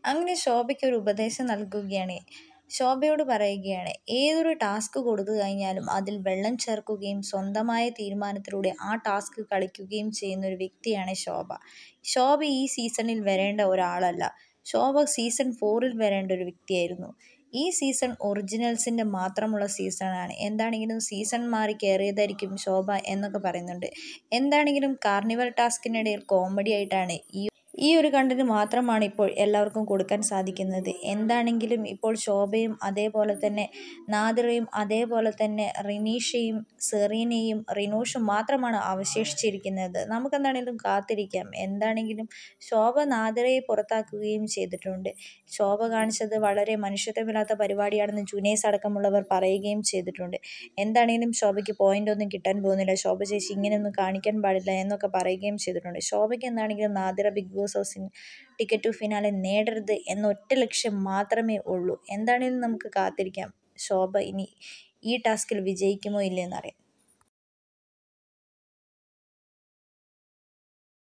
അങ്ങനെ ശോഭയ്ക്ക് ഒരു ഉപദേശം നൽകുകയാണ് ശോഭയോട് പറയുകയാണ് ഏതൊരു ടാസ്ക് കൊടുത്തു കഴിഞ്ഞാലും അതിൽ വെള്ളം ചേർക്കുകയും സ്വന്തമായ തീരുമാനത്തിലൂടെ ആ ടാസ്ക് കളിക്കുകയും ചെയ്യുന്ന ഒരു വ്യക്തിയാണ് ശോഭ ശോഭ ഈ സീസണിൽ വരേണ്ട ഒരാളല്ല ശോഭ സീസൺ ഫോറിൽ വരേണ്ട ഒരു വ്യക്തിയായിരുന്നു ഈ സീസൺ ഒറിജിനൽസിൻ്റെ മാത്രമുള്ള സീസണാണ് എന്താണെങ്കിലും സീസൺ മാറി കയറിയതായിരിക്കും ശോഭ എന്നൊക്കെ പറയുന്നുണ്ട് എന്താണെങ്കിലും കാർണിവൽ ടാസ്കിനിടയിൽ കോമഡി ആയിട്ടാണ് ഈ ഈ ഒരു കണ്ടന്റ് മാത്രമാണ് ഇപ്പോൾ എല്ലാവർക്കും കൊടുക്കാൻ സാധിക്കുന്നത് എന്താണെങ്കിലും ഇപ്പോൾ ശോഭയും അതേപോലെ തന്നെ നാദിറയും അതേപോലെ തന്നെ റിനീഷയും സെറീനയും റിനോഷും മാത്രമാണ് അവശേഷിച്ചിരിക്കുന്നത് നമുക്കെന്താണെങ്കിലും കാത്തിരിക്കാം എന്താണെങ്കിലും ശോഭ നാദിറയെ പുറത്താക്കുകയും ചെയ്തിട്ടുണ്ട് ശോഭ കാണിച്ചത് വളരെ മനുഷ്യത്വമില്ലാത്ത പരിപാടിയാണെന്ന് ജുനേസ് അടക്കമുള്ളവർ പറയുകയും ചെയ്തിട്ടുണ്ട് എന്താണെങ്കിലും ശോഭയ്ക്ക് പോയിന്റ് ഒന്നും കിട്ടാൻ പോകുന്നില്ല ശോഭ ചേച്ചി ഇങ്ങനെയൊന്നും കാണിക്കാൻ പാടില്ല എന്നൊക്കെ പറയുകയും ചെയ്തിട്ടുണ്ട് ശോഭയ്ക്ക് എന്താണെങ്കിലും നാദിറ ബിഗ് ബോസ് ഹൗസിന് ടിക്കറ്റ് ടു ഫിനാലെ നേടരുത് എന്ന ഒറ്റ ലക്ഷ്യം മാത്രമേ ഉള്ളൂ എന്താണെങ്കിലും നമുക്ക് കാത്തിരിക്കാം ശോഭ ഇനി ഈ ടാസ്കിൽ വിജയിക്കുമോ ഇല്ലയെന്നറിയാം